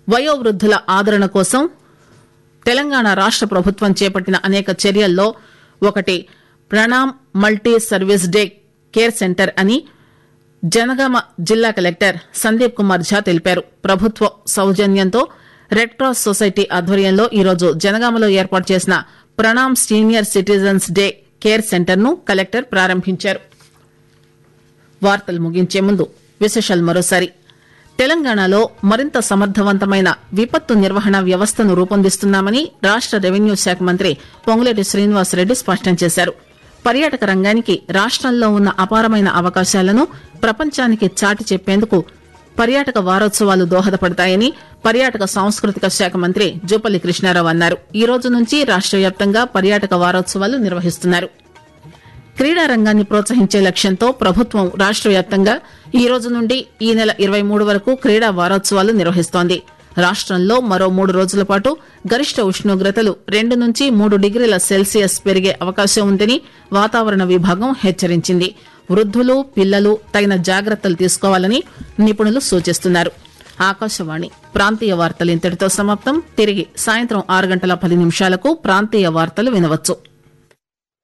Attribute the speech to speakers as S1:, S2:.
S1: వయోవృద్దుల ఆదరణ కోసం తెలంగాణ రాష్ట ప్రభుత్వం చేపట్టిన అనేక చర్యల్లో ఒకటి Pranam multi service day care center అని జనగామ జిల్లా కలెక్టర్ సందీప్ కుమార్ ఝా తెలిపారు ప్రభుత్వ సౌజన్యంతో రెడ్ క్రాస్ సొసైటీ ఆధ్వర్యంలో ఈరోజు జనగామలో ఏర్పాటు చేసిన Pranam senior citizens day care center ను కలెక్టర్ ప్రారంభించారు వార్తలు ముగించే ముందు విశేషాలు మరోసారి తెలంగాణలో మరింత సమర్థవంతమైన విపత్తు నిర్వహణ వ్యవస్థను రూపొందిస్తున్నామని రాష్ట రెవెన్యూ శాఖ మంత్రి పొంగులేటి శ్రీనివాసరెడ్డి స్పష్టం చేశారు పర్యాటక రంగానికి రాష్టంలో ఉన్న అపారమైన అవకాశాలను ప్రపంచానికి చాటి చెప్పేందుకు పర్యాటక వారోత్సవాలు దోహదపడతాయని పర్యాటక సాంస్కృతిక శాఖ మంత్రి జూపల్లి కృష్ణారావు అన్నారు ఈ రోజు నుంచి రాష్ట వ్యాప్తంగా పర్యాటక వారోత్సవాలు నిర్వహిస్తున్నారు క్రీడా రంగాన్ని ప్రోత్సహించే లక్ష్యంతో ప్రభుత్వం రాష్ట వ్యాప్తంగా ఈ రోజు నుండి ఈ నెల ఇరవై మూడు వరకు క్రీడా వారోత్సవాలు నిర్వహిస్తోంది రాష్టంలో మరో మూడు రోజుల పాటు గరిష్ట ఉష్ణోగ్రతలు రెండు నుంచి మూడు డిగ్రీల సెల్సియస్ పెరిగే అవకాశం ఉందని వాతావరణ విభాగం హెచ్చరించింది వృద్దులు పిల్లలు తగిన జాగ్రత్తలు తీసుకోవాలని నిపుణులు సూచిస్తున్నారు ఆకాశవాణి ప్రాంతీయ వార్తలు ఇంతటితో సమాప్తం తిరిగి సాయంత్రం ఆరు గంటల పది నిమిషాలకు ప్రాంతీయ వార్తలు వినవచ్చు